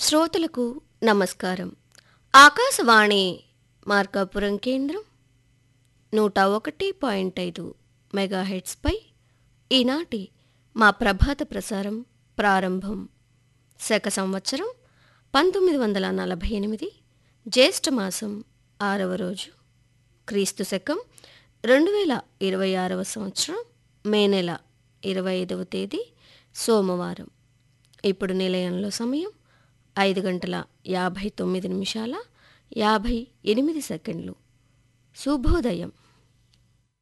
శ్రోతలకు నమస్కారం ఆకాశవాణి మార్కాపురం కేంద్రం నూట ఒకటి పాయింట్ ఐదు మెగాహెడ్స్పై ఈనాటి మా ప్రభాత ప్రసారం ప్రారంభం శక సంవత్సరం పంతొమ్మిది వందల నలభై ఎనిమిది జ్యేష్ఠ మాసం ఆరవ రోజు క్రీస్తు శకం రెండు వేల ఇరవై ఆరవ సంవత్సరం మే నెల ఇరవై ఐదవ తేదీ సోమవారం ఇప్పుడు నిలయంలో సమయం ఐదు గంటల యాభై తొమ్మిది నిమిషాల యాభై ఎనిమిది సెకండ్లు శుభోదయం